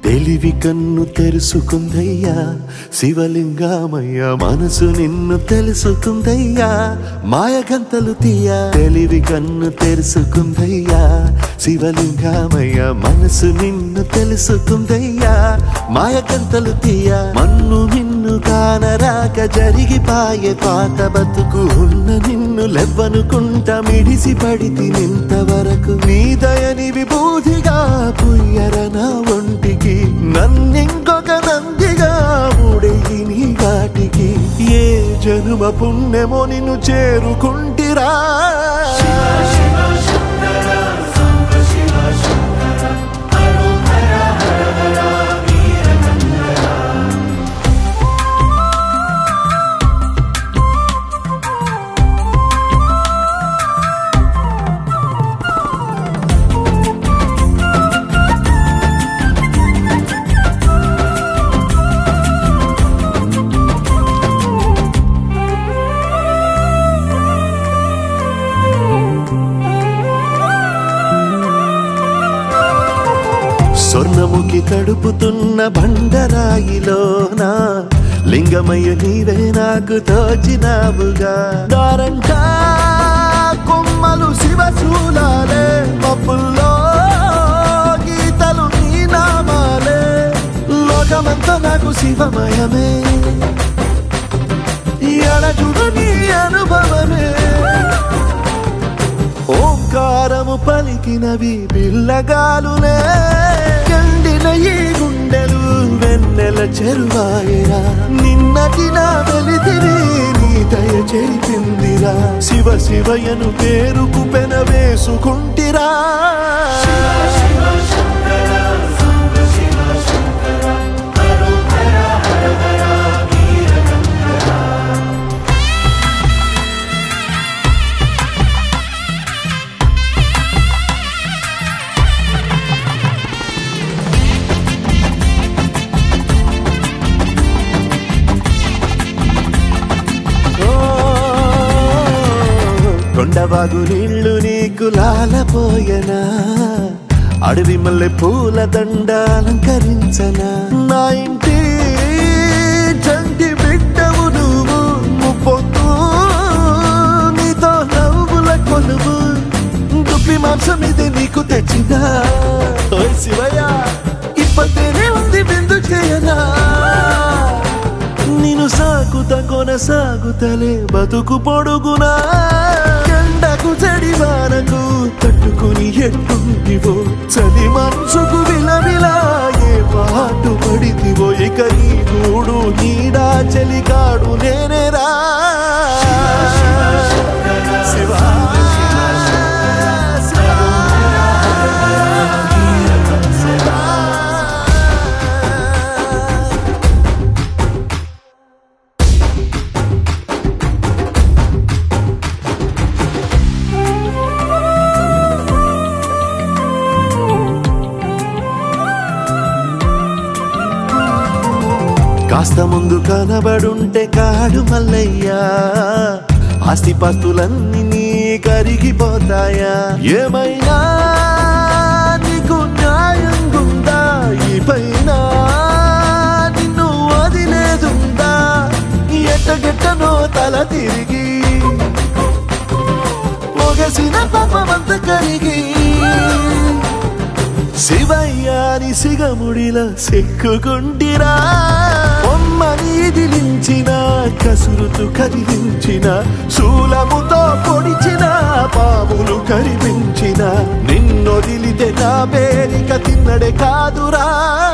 తెలివి కన్ను తెరుసుకుందయ్యా శివలింగమయ్య మనసు నిన్ను తెలుసుకుందయ్యా మాయగంతలు తీయ తెలివి కన్ను తెరుసుకుందయ్యా శివలింగమయ్య మనసు నిన్ను తెలుసుకుందయ్యా మాయగంతలు తీయ మన్ను నిన్ను కానరాక జరిగిపాయే పాత బతుకు ఉన్న నిన్ను లెవ్వనుకుంట మిడిసి పడితి నింతవరకు నీ దయని విభూతిగా పుయ్యర నా ఒంటికి నన్నింకొక నందిగా ఊడెయ్యి నీ ఘాటికి ఏ జనుమ పుణ్యమో నిన్ను చేరుకుంటిరా స్వర్ణముఖి తడుపుతున్న బండరాయిలోన లింగమయ్య నీవే నాకు తోచినావుగా దారంటా కొమ్మలు శివశూలాలే మబ్బుల్లో గీతలు నీ నామాలే లోకమంతా నాకు శివమయమే ఎడచుడు నీ అనుభవమే ఓంకారము పలికినవి పిల్లగాలునే కండిన ఈ గుండెలు వెన్నెల చెరువాయరా నిన్నటి నా వెలితిరి నీ దయ చెరిపిందిరా శివ శివయను పేరుకు పెన వేసుకుంటిరా ఓ, కొండవాగు నీళ్లు నీకు లాలపోయనా అడవి మల్లె పూల దండ అలంకరించనా నా ఇంటి చంటి బిడ్డవు నువ్వు ముప్పొద్దు నీతో నవ్వుల కొలువు దుప్పి మాంసం ఇది నీకు తెచ్చినా ఓయ్ శివయ్య ఇప్పటినే ఉంది బిందు చేయనా నిన్ను సాగుత కొనసాగుతలే బతుకు పొడుగునా ఎండకు చెడి వానకు తట్టుకుని ఎట్టుంటివో చలి మనసుకు విలవిలా ఏ పాటు పడితివో ఇక నీ గూడు నీడా చలికాడు నేనేరా శివా శివా కాస్త ముందు కనబడుంటే కాడు మల్లయ్యా ఆస్తిపాస్తులన్నీ నీ కరిగిపోతాయా ఏమైనా నీకు న్యాయం గుందా ఈ పైన నిన్ను వదిలేదుందా ఎట్టగెట్టనో తల తిరిగి మొగసిన పాపమంత కరిగి శివయ్యాని సిగముడిల సిక్కుకుంటిరా బొమ్మని ఇదిలించిన కసురుతూ కదిలించిన శూలముతో పొడిచిన పాములు కరిపించిన నిన్నొదిలితే నా పేరిక తిన్నడే కాదురా